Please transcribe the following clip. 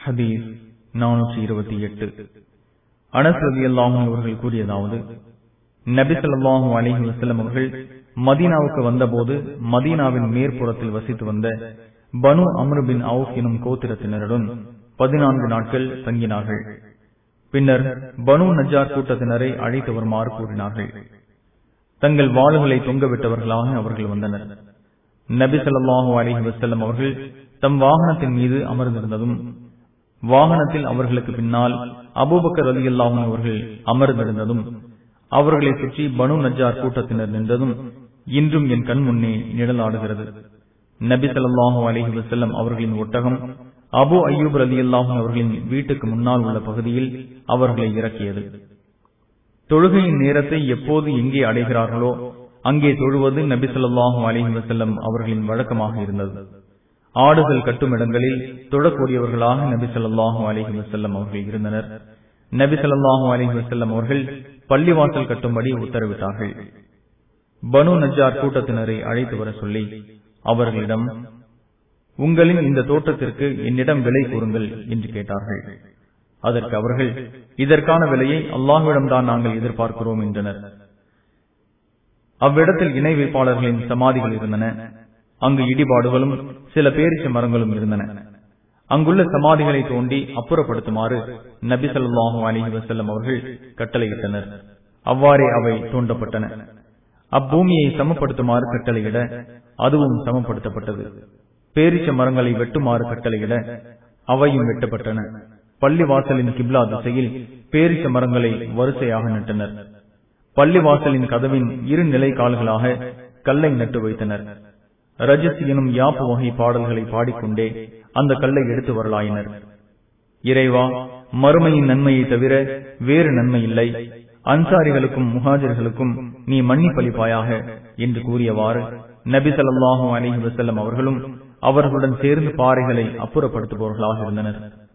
ஹதீஸ் நானூற்றி இருபத்தி எட்டு அனஸ் ரதி அல்லாஹும் அவர்கள் கூறியதாவது நபி ஸல்லல்லாஹு அலைஹி வஸல்லம் அவர்கள் மதீனாவுக்கு வந்தபோது மதீனாவின் மேற்புறத்தில் வசித்து வந்த பனு அம்ரு பின் அவுஃப் எனும் கோத்திரத்தினருடன் பதினான்கு நாட்கள் தங்கினார்கள் பின்னர் பனு நஜார் கூட்டத்தினரை அழைத்து வருமாறு கூறினார்கள் தங்கள் வாளுகளை தொங்கவிட்டவர்களாக அவர்கள் வந்தனர் நபி ஸல்லல்லாஹு அலைஹி வஸல்லம் அவர்கள் தம் வாகனத்தின் மீது அமர்ந்திருந்ததும் வாகனத்தில் அவர்களுக்கு பின்னால் அபூபக்கர் அலி அல்லாஹும் அவர்கள் அமர்ந்திருந்ததும் அவர்களை சுற்றி பனு நஜார் கூட்டத்தினர் நின்றதும் இன்றும் என் கண் முன்னே நிழலாடுகிறது நபி ஸல்லல்லாஹு அலைஹி வஸல்லம் அவர்களின் ஒட்டகம் அபு அய்யூப் அலி அல்லாஹும் அவர்களின் வீட்டுக்கு முன்னால் உள்ள பகுதியில் அவர்களை இறக்கியது தொழுகையின் நேரத்தை எப்போது எங்கே அடைகிறார்களோ அங்கே தொழுவது நபி ஸல்லல்லாஹு அலைஹி வஸல்லம் அவர்களின் வழக்கமாக இருந்தது ஆடுகள் கட்டும் இடங்களில் தொழக்கூடியவர்களாக நபி ஸல்லல்லாஹு அலைஹி வஸல்லம் அவர்கள் இருந்தனர் நபி ஸல்லல்லாஹு அலைஹி வஸல்லம் அவர்கள் பள்ளிவாசல் கட்டும்படி உத்தரவிட்டார்கள் பனு நஜார் கூட்டத்தினரை அழைத்து வர சொல்லி அவர்களிடம் உங்களின் இந்த தோட்டத்திற்கு என்னிடம் விலை கூறுங்கள் என்று கேட்டார்கள் அதற்கு அவர்கள் இதற்கான விலையை அல்லாஹுவிடம்தான் நாங்கள் எதிர்பார்க்கிறோம் என்றனர் அவ்விடத்தில் இணை வைப்பாளர்களின் சமாதிகள் இருந்தன அங்கு இடிபாடுகளும் சில பேரிச்ச மரங்களும் இருந்தன அங்குள்ள சமாதிகளை தோண்டி அப்புறப்படுத்துமாறு நபி ஸல்லல்லாஹு அலைஹி வஸல்லம் அவர்கள் கட்டளையிட்டனர் அவ்வாறே அவை தோண்டப்பட்டன அப்பூமியை சமப்படுத்துமாறு கட்டளையிட அதுவும் சமப்படுத்தப்பட்டது பேரிச்ச மரங்களை வெட்டுமாறு கட்டளையிட அவையும் வெட்டப்பட்டன பள்ளிவாசலின் கிப்லா திசையில் பேரிச்ச மரங்களை வரிசையாக நட்டனர் பள்ளிவாசலின் கதவின் இரு நிலை கால்களாக கல்லை நட்டு வைத்தனர் ரஜஸ் எனும் யாப்பு வகை பாடல்களை பாடிக்கொண்டே அந்த கல்லை எடுத்து வரலாயினர் இறைவா மறுமையின் நன்மையை தவிர வேறு நன்மை இல்லை அன்சாரிகளுக்கும் முஹாஜர்களுக்கும் நீ மன்னிப்பளிப்பாயாக என்று கூறியவாறு நபி ஸல்லல்லாஹு அலைஹி வஸல்லம் அவர்களும் அவர்களுடன் சேர்ந்து பாறைகளை அப்புறப்படுத்துபவர்களாக இருந்தனர்